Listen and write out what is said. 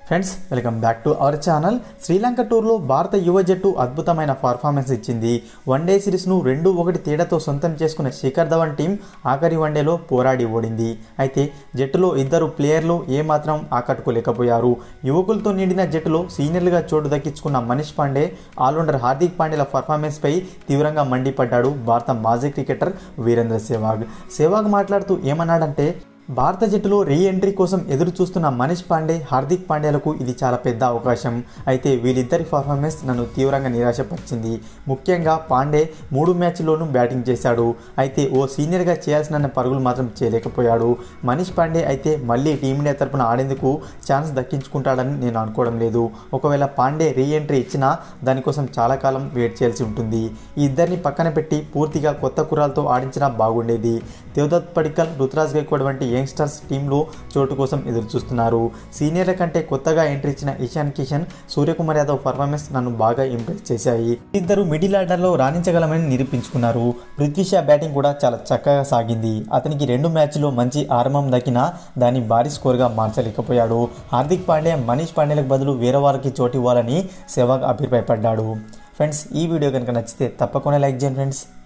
friends welcome back to our channel Sri Lanka టూర్లో భారత యువ జట్టు అద్భుతమైన పర్ఫార్మెన్స్ ఇచ్చింది వన్డే సిరీస్ను రెండు ఒకటి తేడాతో సొంతం చేసుకున్న శిఖర్ ధవన్ టీం ఆఖరి వన్డేలో పోరాడి ఓడింది అయితే జట్టులో ఇద్దరు ప్లేయర్లు ఏమాత్రం ఆకట్టుకోలేకపోయారు యువకులతో నిండిన జట్టులో సీనియర్లుగా చోటు దక్కించుకున్న మనీష్ పాండే ఆల్రౌండర్ హార్దిక్ పాండ్యాల పర్ఫార్మెన్స్పై తీవ్రంగా మండిపడ్డాడు భారత మాజీ క్రికెటర్ వీరేంద్ర సెహ్వాగ్ సెహ్వాగ్ మాట్లాడుతూ ఏమన్నాడంటే భారత జట్టులో రీ ఎంట్రీ కోసం ఎదురు చూస్తున్న మనీష్ పాండే హార్దిక్ పాండ్యాలకు ఇది చాలా పెద్ద అవకాశం అయితే వీళ్ళిద్దరి పర్ఫార్మెన్స్ నన్ను తీవ్రంగా నిరాశపరిచింది ముఖ్యంగా పాండే మూడు మ్యాచ్ల్లోనూ బ్యాటింగ్ చేశాడు అయితే ఓ సీనియర్గా చేయాల్సిన పరుగులు మాత్రం చేయలేకపోయాడు మనీష్ పాండే అయితే మళ్ళీ టీమిండియా తరపున ఆడేందుకు ఛాన్స్ దక్కించుకుంటాడని నేను అనుకోవడం లేదు ఒకవేళ పాండే రీ ఎంట్రీ ఇచ్చినా దానికోసం చాలా కాలం వెయిట్ చేయాల్సి ఉంటుంది ఈ ఇద్దరిని పక్కన పెట్టి పూర్తిగా కొత్త కురాలతో ఆడించినా బాగుండేది దేవదత్ పడికల్ రుతురాజ్ గైక్వాడ్ వంటి యంగ్స్టర్స్ టీంలో చోటు కోసం ఎదురు చూస్తున్నారు సీనియర్ల కంటే కొత్తగా ఎంట్రీ ఇచ్చిన ఇషాన్ కిషన్ సూర్యకుమార్ యాదవ్ పర్ఫార్మెన్స్ నన్ను బాగా ఇంప్రెస్ చేశాయి ఇద్దరు మిడిల్ ఆర్డర్లో రాణించగలమని నిరూపించుకున్నారు పృథ్వీ షా బ్యాటింగ్ కూడా చాలా చక్కగా సాగింది అతనికి రెండు మ్యాచ్లో మంచి ఆరంభం దక్కినా దాన్ని భారీ స్కోర్గా మార్చలేకపోయాడు హార్దిక్ పాండ్యా మనీష్ పాండ్యాలకు బదులు వేరే వారికి చోటు ఇవ్వాలని సెహ్వాగ్ అభిప్రాయపడ్డాడు ఫ్రెండ్స్ ఈ వీడియో కనుక నచ్చితే తప్పకుండా లైక్ చేయండి ఫ్రెండ్స్